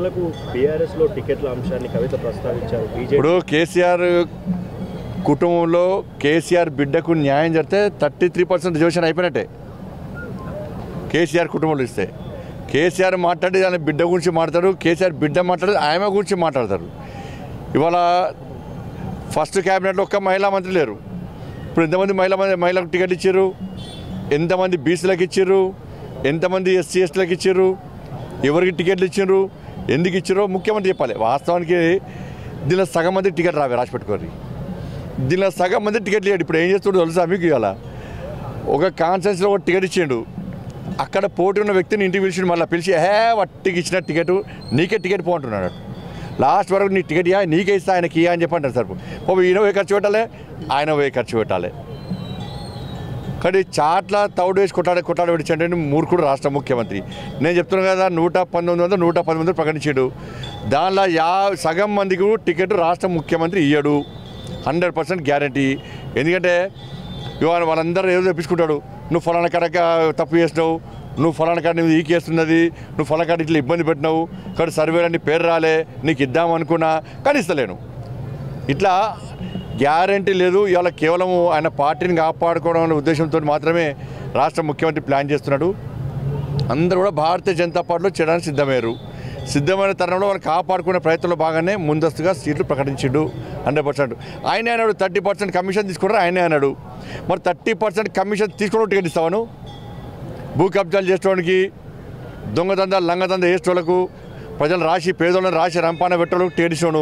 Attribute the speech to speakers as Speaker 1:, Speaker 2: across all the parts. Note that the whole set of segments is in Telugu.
Speaker 1: ఎన్నికలకు బీఆర్ఎస్ లో టికెట్ల అంశాన్ని కవిత ప్రస్తావించారు బీజేపీ
Speaker 2: ఇప్పుడు కేసీఆర్ కుటుంబంలో కేసీఆర్ బిడ్డకు న్యాయం జరిగితే థర్టీ త్రీ పర్సెంట్ రిజర్వేషన్ అయిపోయినట్టే కేసీఆర్ కుటుంబంలో ఇస్తే కేసీఆర్ మాట్లాడి ఆయన బిడ్డ గురించి మాట్లాడతారు కేసీఆర్ బిడ్డ మాట్లాడి ఆమె గురించి మాట్లాడతారు ఇవాళ ఫస్ట్ క్యాబినెట్లో ఒక్క మహిళా మంత్రి లేరు ఇప్పుడు ఎంతమంది మహిళా మంది మహిళలకు టికెట్ ఇచ్చారు ఎంతమంది బీసీలకు ఇచ్చారు ఎంతమంది ఎస్సీ ఎస్టీలకు ఇచ్చారు ఎవరికి టికెట్లు ఇచ్చారు ఎందుకు ఇచ్చారో ముఖ్యమంత్రి చెప్పాలి వాస్తవానికి దీనిలో సగం మంది టికెట్ రావే రాసి పెట్టుకోరు దీనిలో సగం మంది టికెట్ లేడు ఇప్పుడు ఏం చేస్తాడు తెలుసా మీకు ఇవాళ ఒక కాన్ఫరెన్స్లో ఒక టికెట్ ఇచ్చిండు అక్కడ పోటీ ఉన్న వ్యక్తిని ఇంటికి పిలిచి మళ్ళీ పిలిచి హే వట్టికి ఇచ్చిన టికెట్ నీకే టికెట్ పోంటున్నాడు లాస్ట్ వరకు నీ టికెట్ ఇయ్యా నీకే ఇస్తా ఆయనకి ఇయ్యా అని చెప్పంటారు సార్ పాపం ఈయన పోయి ఖర్చు పెట్టాలి ఆయన పోయి ఖర్చు పెట్టాలి కానీ చాట్ల తౌడు వేసి కొట్టాడు కొట్టాడు విడిచండి మూర్ఖుడు రాష్ట్ర ముఖ్యమంత్రి నేను చెప్తున్నాను కదా నూట పంతొమ్మిది వందలు నూట పది మంది ప్రకటించాడు దానిలో యా సగం మందికి టికెట్ రాష్ట్ర ముఖ్యమంత్రి ఇయ్యడు హండ్రెడ్ పర్సెంట్ గ్యారంటీ ఎందుకంటే ఇవాళ వాళ్ళందరూ ఏదో తెప్పించుకుంటాడు నువ్వు ఫలానా కడక తప్పు చేసినావు నువ్వు ఫలానా కాడ నీకు ఈకేస్తున్నది నువ్వు ఫలానా కాడ ఇట్లా ఇబ్బంది పెట్టినావు ఇక్కడ సర్వేలో నీ పేరు రాలే నీకు ఇద్దామనుకున్నా కానీ ఇస్తలేను ఇట్లా గ్యారంటీ లేదు ఇవాళ కేవలం ఆయన పార్టీని కాపాడుకోవడం అనే ఉద్దేశంతో మాత్రమే రాష్ట్ర ముఖ్యమంత్రి ప్లాన్ చేస్తున్నాడు అందరూ కూడా భారతీయ జనతా పార్టీలో చేయడానికి సిద్ధమయ్యారు సిద్ధమైన తరుణంలో వాళ్ళు కాపాడుకునే ప్రయత్నంలో భాగంగానే ముందస్తుగా సీట్లు ప్రకటించిండు హండ్రెడ్ పర్సెంట్ ఆయనే అన్నాడు థర్టీ పర్సెంట్ కమిషన్ తీసుకున్నారు ఆయనే అన్నాడు మరి థర్టీ పర్సెంట్ కమిషన్ తీసుకుని టికెట్ ఇస్తావను భూ కబ్జాలు చేసేవానికి దొంగదందాలు లంగదంద వేసేటోళ్ళకు ప్రజలు రాసి పేదోళ్ళని రాసి రంపాన పెట్టోళ్ళకు టికెట్ ఇచ్చాను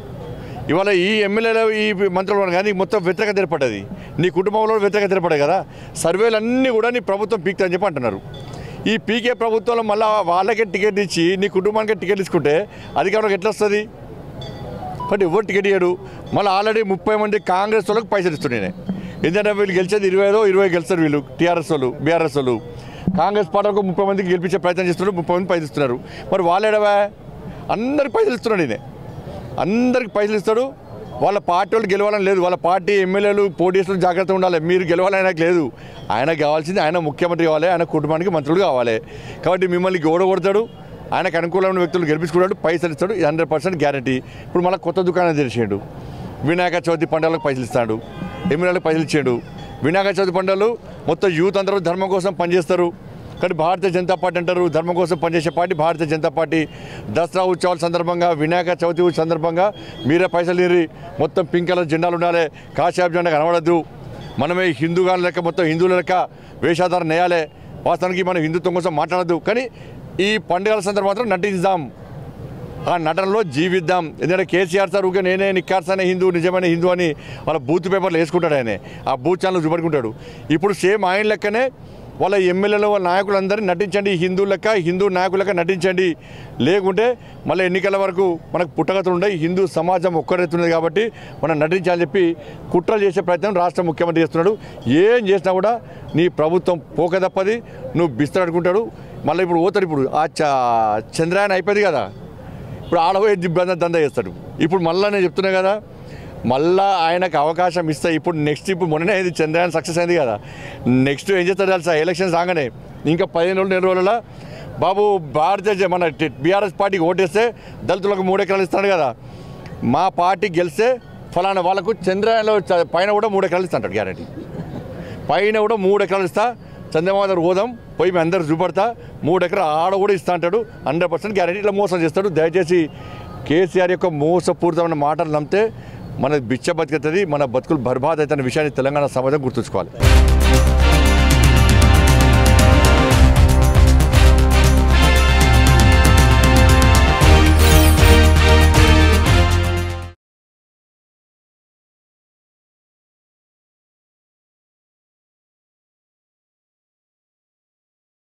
Speaker 2: ఇవాళ ఈ ఎమ్మెల్యేలు ఈ మంత్రులు కానీ మొత్తం వ్యతిరేకత ఏర్పడ్డది నీ కుటుంబంలో వ్యతిరేకత ఏర్పడ్డాయి కదా సర్వేలు అన్నీ కూడా నీ ప్రభుత్వం పీక్తా అని చెప్పి అంటున్నారు ఈ పీకే ప్రభుత్వంలో మళ్ళీ వాళ్ళకే టికెట్ ఇచ్చి నీ కుటుంబానికి టికెట్ ఇచ్చుకుంటే అధికారంలోకి ఎట్లా వస్తుంది బట్ ఎవరు టికెట్ ఇయ్యడు మళ్ళీ ఆల్రెడీ ముప్పై మంది కాంగ్రెస్ వాళ్ళకి పైసలు ఇస్తున్నాయి ఎందుకంటే వీళ్ళు గెలిచేది ఇరవై ఐదో ఇరవై గెలుస్తారు వీళ్ళు టీఆర్ఎస్ వాళ్ళు బీఆర్ఎస్ వాళ్ళు కాంగ్రెస్ పార్టీలకు ముప్పై మందికి గెలిపించే ప్రయత్నం చేస్తున్నారు ముప్పై మంది పైసలు ఇస్తున్నారు మరి వాళ్ళు ఎడవా అందరికి పైసలు ఇస్తున్నాడు ఈయన అందరికి పైసలు ఇస్తాడు వాళ్ళ పార్టీ వాళ్ళు గెలవాలని లేదు వాళ్ళ పార్టీ ఎమ్మెల్యేలు పోటీసులు జాగ్రత్తగా ఉండాలి మీరు గెలవాలని ఆయనకు లేదు ఆయనకు కావాల్సింది ఆయన ముఖ్యమంత్రి కావాలి ఆయన కుటుంబానికి మంత్రులు కావాలి కాబట్టి మిమ్మల్ని గోడ కొడతాడు ఆయనకు అనుకూలమైన వ్యక్తులు గెలిపించుకున్నాడు పైసలు ఇస్తాడు ఇది హండ్రెడ్ పర్సెంట్ గ్యారంటీ ఇప్పుడు మళ్ళీ కొత్త దుకాణం తెరిచాడు వినాయక చవితి పండుగలకు పైసలు ఇస్తాడు ఎమ్మెల్యేలకు పైసలు ఇచ్చాడు వినాయక చవితి పండుగలు మొత్తం యూత్ అందరూ ధర్మం కోసం పనిచేస్తారు కానీ భారతీయ జనతా పార్టీ అంటారు ధర్మం కోసం పనిచేసే పార్టీ భారతీయ జనతా పార్టీ దసరా ఉత్సవాల సందర్భంగా వినాయక చవితి సందర్భంగా మీరే పైసలు ఇరి మొత్తం పింక్ కలర్ జెండాలు ఉండాలి కాశాబ్ జెండా కనబడద్దు మనమే హిందూగా లెక్క మొత్తం హిందువుల లెక్క వేషాధారణ నేయాలి వాస్తవానికి మనం హిందుత్వం కోసం మాట్లాడద్దు కానీ ఈ పండుగల సందర్భం మాత్రం నటిద్దాం ఆ నటనలో జీవిద్దాం ఎందుకంటే కేసీఆర్ సార్ ఊరికే నేనే నిక్కార్సైన హిందూ నిజమైన హిందూ అని వాళ్ళ బూత్ పేపర్లు వేసుకుంటాడు ఆయన ఆ బూత్ ఛానల్ చూపడుకుంటాడు ఇప్పుడు సేమ్ ఆయన లెక్కనే వాళ్ళ ఎమ్మెల్యేలు వాళ్ళ నాయకులందరినీ నటించండి హిందూ లెక్క హిందూ నాయకుల లెక్క నటించండి లేకుంటే మళ్ళీ ఎన్నికల వరకు మనకు పుట్టగతులు ఉన్నాయి హిందూ సమాజం ఒక్కరెత్తున్నది కాబట్టి మనం నటించాలని చెప్పి కుట్రలు చేసే ప్రయత్నం రాష్ట్ర ముఖ్యమంత్రి చేస్తున్నాడు ఏం చేసినా కూడా నీ ప్రభుత్వం పోక తప్పది నువ్వు బిస్తరడుకుంటాడు మళ్ళీ ఇప్పుడు పోతాడు ఇప్పుడు ఆ చ చంద్రాయన అయిపోయింది కదా ఇప్పుడు ఆడపోయి దిబ్బంది దంద చేస్తాడు ఇప్పుడు మళ్ళీ నేను చెప్తున్నా కదా మళ్ళా ఆయనకు అవకాశం ఇస్తే ఇప్పుడు నెక్స్ట్ ఇప్పుడు మొన్ననే అయింది చంద్రయాన్ సక్సెస్ అయింది కదా నెక్స్ట్ ఏం చేస్తాడు తెలుసా ఎలక్షన్స్ రాగానే ఇంకా పదిహేను రోజులు నెల రోజుల బాబు భారతీయ జ- మన బీఆర్ఎస్ పార్టీకి ఓటేస్తే దళితులకు మూడు ఎకరాలు ఇస్తాడు కదా మా పార్టీ గెలిస్తే ఫలానా వాళ్ళకు చంద్రయాన్లో చ- పైన కూడా మూడు ఎకరాలు ఇస్తాడు గ్యారంటీ పైన కూడా మూడు ఎకరాలు ఇస్తా చంద్రబాబు గారు పోదాం పోయి మీ అందరు చూపడతా మూడు ఎకరాలు ఆడ కూడా ఇస్తా అంటాడు హండ్రెడ్ పర్సెంట్ గ్యారెంటీ ఇట్లా మోసం చేస్తాడు దయచేసి కేసీఆర్ యొక్క మోసపూరితమైన మాటలు నమ్మితే మన బిచ్చ బతుకుతుంది మన బతుకులు బర్బాద్ అవుతున్న విషయాన్ని తెలంగాణ సమాజం గుర్తుంచుకోవాలి